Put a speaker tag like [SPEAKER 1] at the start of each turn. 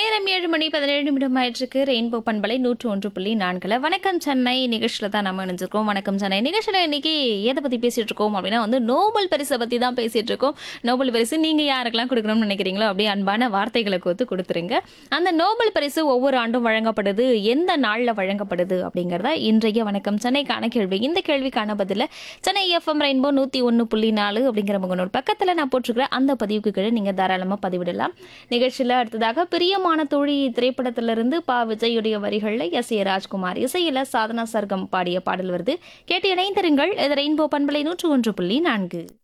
[SPEAKER 1] நேரம் ஏழு மணி பதினேழு நிமிடம் ஆயிட்டிருக்கு ரெயின்போ பண்பலை நூற்று ஒன்று புள்ளி நான்குல வணக்கம் சென்னை நிகழ்ச்சியில் தான் நம்ம இணைஞ்சிருக்கோம் வணக்கம் சென்னை நிகழ்ச்சியில் இன்னைக்கு எதை பற்றி பேசிட்டு இருக்கோம் அப்படின்னா வந்து நோபல் பரிசை பற்றி தான் பேசிட்டு இருக்கோம் நோபல் பரிசு நீங்கள் யாருக்கெல்லாம் கொடுக்கணும்னு நினைக்கிறீங்களோ அப்படியே அன்பான வார்த்தைகளை கோத்து கொடுத்துருங்க அந்த நோபல் பரிசு ஒவ்வொரு ஆண்டும் வழங்கப்படுது எந்த நாளில் வழங்கப்படுது அப்படிங்கிறத இன்றைய வணக்கம் சென்னைக்கான கேள்வி இந்த கேள்விக்கான பதில சென்னை எஃப்எம் ரெயின்போ நூற்றி ஒன்று புள்ளி நாலு அப்படிங்கிற முகநூல் பக்கத்தில் நான் போட்டிருக்கிற அந்த பதிவுக்கு கீழே நீங்கள் தாராளமாக பதிவிடலாம் நிகழ்ச்சியில் அடுத்ததாக பிரியமான தோழி திரைப்படத்திலிருந்து பா விஜயுடைய வரிகளில் எஸ் ஏ ராஜ்குமார் இசையில் சாதனா சர்க்கம் பாடிய பாடல் வருது கேட்டு இணைந்திருங்கள் இது ரெயின்போ பண்பலை நூற்று ஒன்று புள்ளி நான்கு